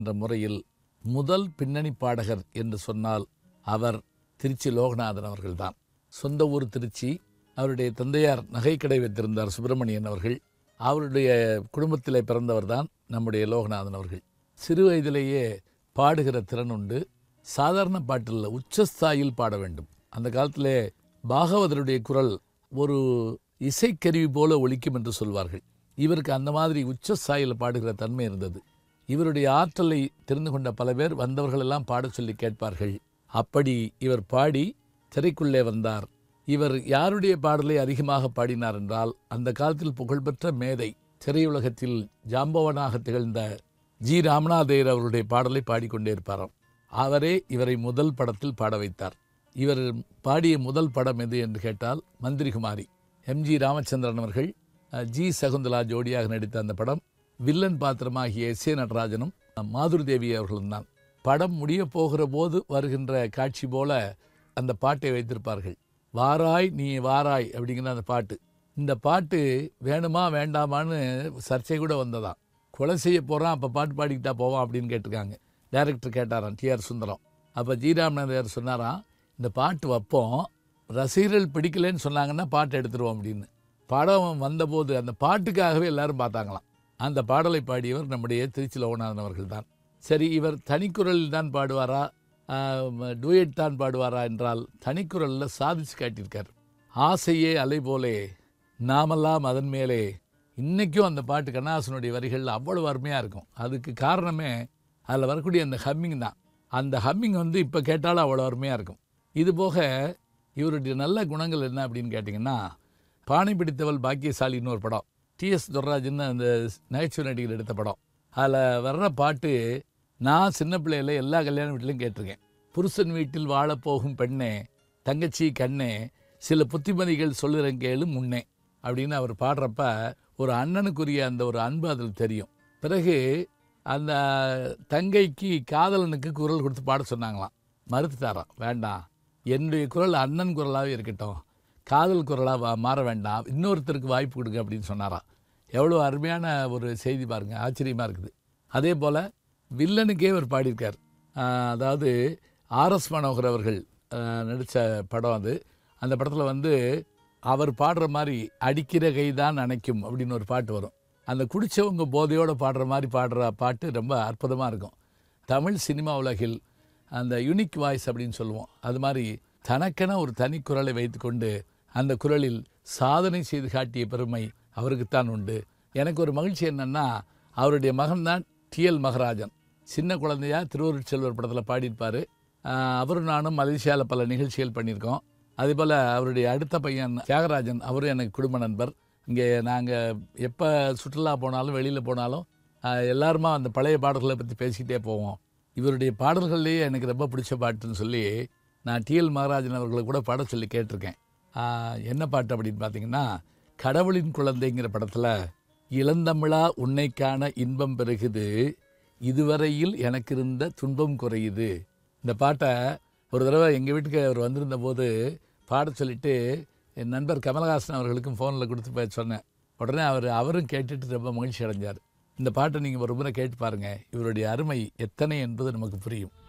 என்ற முறையில் முதல் பின்னணி பாடகர் என்று சொன்னால் அவர் திருச்சி லோகநாதன் அவர்கள்தான் சொந்த ஊர் திருச்சி அவருடைய தந்தையார் நகைக்கடை வைத்திருந்தார் சுப்பிரமணியன் அவர்கள் அவருடைய குடும்பத்திலே பிறந்தவர்தான் நம்முடைய லோகநாதன் அவர்கள் சிறு வயதிலேயே பாடுகிற திறன் உண்டு சாதாரண பாட்டில் உச்சஸ்தாயில் பாட வேண்டும் அந்த காலத்திலே பாகவதருடைய குரல் ஒரு இசைக்கருவி போல ஒலிக்கும் என்று சொல்வார்கள் இவருக்கு அந்த மாதிரி உச்சஸ்தாயில் பாடுகிற தன்மை இருந்தது இவருடைய ஆற்றலை தெரிந்து கொண்ட பல பேர் வந்தவர்கள் எல்லாம் பாடச் சொல்லி கேட்பார்கள் அப்படி இவர் பாடி திரைக்குள்ளே வந்தார் இவர் யாருடைய பாடலை அதிகமாக பாடினார் என்றால் அந்த காலத்தில் புகழ்பெற்ற மேதை திரையுலகத்தில் ஜாம்பவனாக திகழ்ந்த ஜி ராமநாதையர் அவருடைய பாடலை பாடிக்கொண்டே இருப்பாராம் அவரே இவரை முதல் படத்தில் பாட வைத்தார் இவர் பாடிய முதல் படம் எது என்று கேட்டால் மந்திரிகுமாரி எம்ஜி ராமச்சந்திரன் அவர்கள் அஹ், ஜி சகுந்தலா ஜோடியாக நடித்த அந்த படம் வில்லன் பாத்திரமாகிய எஸ் ஏ நடராஜனும் மாதுரி தேவி அவர்களும் தான் படம் முடிய போகிற போது வருகின்ற காட்சி போல அந்த பாட்டை வைத்திருப்பார்கள் வாராய் நீ வாராய் அப்படிங்கிற அந்த பாட்டு இந்த பாட்டு வேணுமா வேண்டாமான்னு சர்ச்சை கூட வந்ததாம் கொலை செய்ய போகிறான் அப்போ பாட்டு பாடிக்கிட்டா போவான் அப்படின்னு கேட்டிருக்காங்க டைரக்டர் கேட்டாராம் டிஆர் சுந்தரம் அப்போ ஜீராமநாதர் சொன்னாராம் இந்த பாட்டு வைப்போம் ரசிகர்கள் பிடிக்கலைன்னு சொன்னாங்கன்னா பாட்டு எடுத்துருவோம் அப்படின்னு படம் வந்தபோது அந்த பாட்டுக்காகவே எல்லாரும் பார்த்தாங்களாம் அந்த பாடலை பாடியவர் நம்முடைய திருச்சி லோகநாதன் அவர்கள் தான் சரி இவர் தனிக்குரலில் தான் பாடுவாரா டூயட் தான் பாடுவாரா என்றால் தனிக்குரலில் சாதிச்சு காட்டியிருக்கார் ஆசையே அலை போலே நாமெல்லாம் அதன் மேலே இன்னைக்கும் அந்த பாட்டு கண்ணாசனுடைய வரிகள் அவ்வளவு அருமையாக இருக்கும் அதுக்கு காரணமே அதில் வரக்கூடிய அந்த ஹம்மிங் தான் அந்த ஹம்மிங் வந்து இப்போ கேட்டாலும் அவ்வளோ அருமையாக இருக்கும் இது போக இவருடைய நல்ல குணங்கள் என்ன அப்படின்னு கேட்டிங்கன்னா பானை பிடித்தவள் பாக்கியசாலின்னு ஒரு படம் டிஎஸ் துர்ராஜன் அந்த நகைச்சுவை நடிகர் எடுத்த படம் அதில் வர்ற பாட்டு நான் சின்ன பிள்ளையில எல்லா கல்யாண வீட்டிலையும் கேட்டிருக்கேன் புருஷன் வீட்டில் வாழப்போகும் பெண்ணே தங்கச்சி கண்ணே சில புத்திமதிகள் சொல்லுறேன் கேளு முன்னே அப்படின்னு அவர் பாடுறப்ப ஒரு அண்ணனுக்குரிய அந்த ஒரு அன்பு அதில் தெரியும் பிறகு அந்த தங்கைக்கு காதலனுக்கு குரல் கொடுத்து பாட சொன்னாங்களாம் மறுத்துட்டாராம் வேண்டாம் என்னுடைய குரல் அண்ணன் குரலாகவே இருக்கட்டும் காதல் குரலாக மாற வேண்டாம் இன்னொருத்தருக்கு வாய்ப்பு கொடுங்க அப்படின்னு சொன்னாராம் எவ்வளோ அருமையான ஒரு செய்தி பாருங்க ஆச்சரியமாக இருக்குது அதே போல் வில்லனுக்கே அவர் பாடியிருக்கார் ஆஹ் அதாவது ஆர்எஸ் மனோகர் அவர்கள் நடித்த படம் அது அந்த படத்தில் வந்து அவர் பாடுற மாதிரி அடிக்கிற கை தான் அணைக்கும் அப்படின்னு ஒரு பாட்டு வரும் அந்த குடிச்சவங்க போதையோடு பாடுற மாதிரி பாடுற பாட்டு ரொம்ப அற்புதமாக இருக்கும் தமிழ் சினிமா உலகில் அந்த யூனிக் வாய்ஸ் அப்படின்னு சொல்லுவோம் அது மாதிரி தனக்கென ஒரு தனி குரலை வைத்துக்கொண்டு அந்த குரலில் சாதனை செய்து காட்டிய பெருமை அவருக்குத்தான் உண்டு எனக்கு ஒரு மகிழ்ச்சி என்னன்னா அவருடைய மகன்தான் டிஎல் மகராஜன் சின்ன குழந்தையா திருவருட் செல்வர் படத்தில் பாடியிருப்பார் அவரும் நானும் மலேசியாவில் பல நிகழ்ச்சிகள் பண்ணியிருக்கோம் அதே போல் அவருடைய அடுத்த பையன் தியாகராஜன் அவரும் எனக்கு குடும்ப நண்பர் இங்கே நாங்கள் எப்போ சுற்றுலா போனாலும் வெளியில் போனாலும் ஆஹ், எல்லாருமா அந்த பழைய பாடல்களை பற்றி பேசிக்கிட்டே போவோம் இவருடைய பாடல்கள்லேயே எனக்கு ரொம்ப பிடிச்ச பாட்டுன்னு சொல்லி நான் டிஎல் மகராஜன் அவர்களை கூட பாட சொல்லி கேட்டிருக்கேன் ஆஹ், என்ன பாட்டு அப்படின்னு பார்த்தீங்கன்னா கடவுளின் குழந்தைங்கிற படத்தில் இளந்தமிழா உன்னை காண இன்பம் பெருகுது இதுவரையில் எனக்கு இருந்த துன்பம் குறையுது இந்த பாட்டை ஒரு தடவை எங்கள் வீட்டுக்கு அவர் வந்திருந்த போது பாட சொல்லிட்டு என் நண்பர் கமலஹாசன் அவர்களுக்கும் ஃபோனில் கொடுத்து போய் சொன்னேன் உடனே அவர் அவரும் கேட்டுட்டு ரொம்ப மகிழ்ச்சி அடைஞ்சார் இந்த பாட்டை நீங்கள் ஒரு முறை கேட்டு பாருங்கள் இவருடைய அருமை எத்தனை என்பது நமக்கு புரியும்